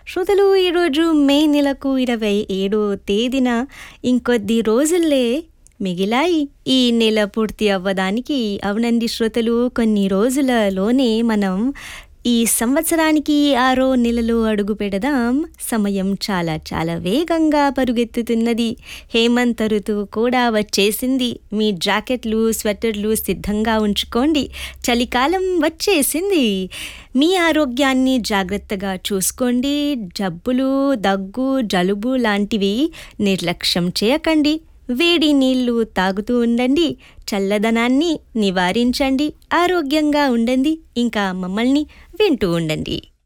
శ్రోతలు ఈరోజు మే నెలకు ఇరవై ఏడో తేదీన ఇంకొద్ది రోజుల్లే మిగిలాయి ఈ నెల పూర్తి అవ్వడానికి అవునండి శ్రోతలు కొన్ని రోజులలోనే మనం ఈ సంవత్సరానికి ఆరో నెలలో అడుగు పెడదాం సమయం చాలా చాలా వేగంగా పరుగెత్తుతున్నది హేమంత ఋతువు కూడా వచ్చేసింది మీ జాకెట్లు స్వెటర్లు సిద్ధంగా ఉంచుకోండి చలికాలం వచ్చేసింది మీ ఆరోగ్యాన్ని జాగ్రత్తగా చూసుకోండి జబ్బులు దగ్గు జలుబు లాంటివి నిర్లక్ష్యం చేయకండి వేడి నీళ్లు తాగుతూ ఉండండి చల్లదనాన్ని నివారించండి ఆరోగ్యంగా ఉండండి ఇంకా మమ్మల్ని వింటూ ఉండండి